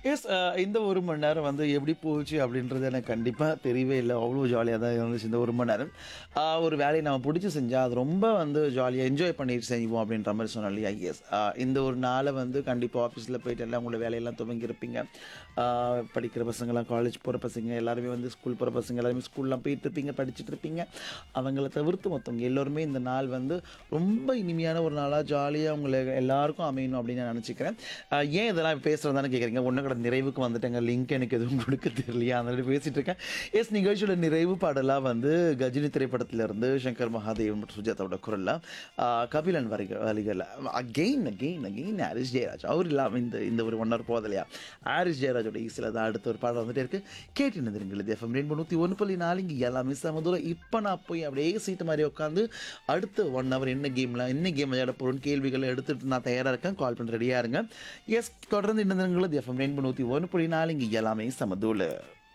S இந்த ஒரு மணி நேரம் வந்து எப்படி போச்சு அப்படின்றது எனக்கு கண்டிப்பாக தெரியவே இல்லை அவ்வளோ ஜாலியாக தான் இருந்துச்சு இந்த ஒரு மணி நேரம் ஆஹ் ஒரு வேலையை நம்ம பிடிச்சி செஞ்சால் அது ரொம்ப வந்து ஜாலியாக என்ஜாய் பண்ணிட்டு செய்வோம் அப்படின்ற மாதிரி சொன்னோம் இல்லையா எஸ் இந்த ஒரு நாளை வந்து கண்டிப்பாக ஆஃபீஸில் போயிட்டு எல்லாம் உங்களோட வேலையெல்லாம் துவங்கியிருப்பீங்க ஆஹ் படிக்கிற பசங்களாம் காலேஜ் போகிற பசங்க எல்லாருமே வந்து ஸ்கூல் போகிற பசங்க எல்லாருமே ஸ்கூல்லாம் போயிட்டு இருப்பீங்க படிச்சுட்டு இருப்பீங்க அவங்கள தவிர்த்து மொத்தவங்க எல்லோருமே இந்த நாள் வந்து ரொம்ப இனிமையான ஒரு நாளாக ஜாலியாக உங்களை எல்லாருக்கும் அமையணும் அப்படின்னு நான் நினச்சிக்கிறேன் ஆஹ் ஏன் இதெல்லாம் பேசுகிறதான்னு கேட்குறீங்க ஒன்றும் கூட நிறைவுக்கு வந்துட்டேங்க லிங்க் எனக்கு எதுவும் கொடுக்க தெரியலையா அந்த மாதிரி பேசிகிட்டு இருக்கேன் எஸ் நிகழ்ச்சியோட நிறைவு பாடலாக வந்து கஜினி திரைப்படத்திலிருந்து சங்கர் மகாதேவன் மற்றும் சுஜாதாவோட குரலில் கபிலன் வரிகள் வரிகள் again again again Harris Jayaraj அவர் இல்லாமல் இந்த இந்த ஒரு ஒன் ஹவர் போதில்லையா ஹாரிஸ் ஜெயராஜோட ஈஸில் தான் அடுத்த ஒரு பாடம் வந்துட்டே இருக்கு கேட்டு நிறுங்கள் இது எஃப்எம் ரெண்டு நூற்றி ஒன்று புள்ளி நாலு இங்கே எல்லாமே சமதூரம் இப்போ நான் போய் அப்படியே சீட்டு மாதிரி உட்காந்து அடுத்த ஒன் ஹவர் என்ன கேமில் என்ன கேம் விளையாட போகிறோம் கேள்விகளை எடுத்துட்டு நான் தயாராக இருக்கேன் கால் பண்ண ரெடியாக இருங்க எஸ் தொடர்ந்து இந்த எஃப்எம் ரெண்டு நூற்றி ஒன்று புள்ளி நாலு இங்கே எல்லாமே சமதூள்